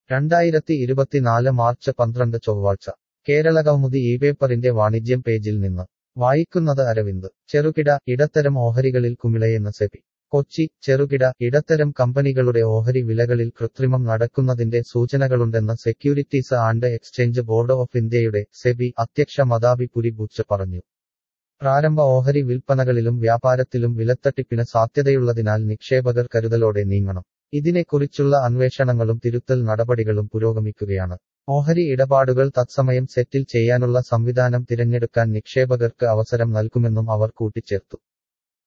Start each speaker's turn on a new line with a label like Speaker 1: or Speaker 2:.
Speaker 1: രണ്ടായിരത്തി ഇരുപത്തിനാല് മാർച്ച് പന്ത്രണ്ട് ചൊവ്വാഴ്ച കേരളകൗമുദി ഈ പേപ്പറിന്റെ വാണിജ്യം പേജിൽ നിന്ന് വായിക്കുന്നത് അരവിന്ദ് ചെറുകിട ഇടത്തരം ഓഹരികളിൽ കുമിളയെന്ന് സെബി കൊച്ചി ചെറുകിട ഇടത്തരം കമ്പനികളുടെ ഓഹരി വിലകളിൽ കൃത്രിമം നടക്കുന്നതിന്റെ സൂചനകളുണ്ടെന്ന് securities and exchange board of ഇന്ത്യയുടെ സെബി അധ്യക്ഷ മദാബി പുരി ബുച്ച് പറഞ്ഞു പ്രാരംഭ ഓഹരി വിൽപ്പനകളിലും വ്യാപാരത്തിലും വിലത്തട്ടിപ്പിന് സാധ്യതയുള്ളതിനാൽ നിക്ഷേപകർ കരുതലോടെ നീങ്ങണം ഇതിനെക്കുറിച്ചുള്ള അന്വേഷണങ്ങളും തിരുത്തൽ നടപടികളും പുരോഗമിക്കുകയാണ് ഓഹരി ഇടപാടുകൾ തത്സമയം സെറ്റിൽ ചെയ്യാനുള്ള സംവിധാനം തിരഞ്ഞെടുക്കാൻ നിക്ഷേപകർക്ക് അവസരം നൽകുമെന്നും അവർ കൂട്ടിച്ചേർത്തു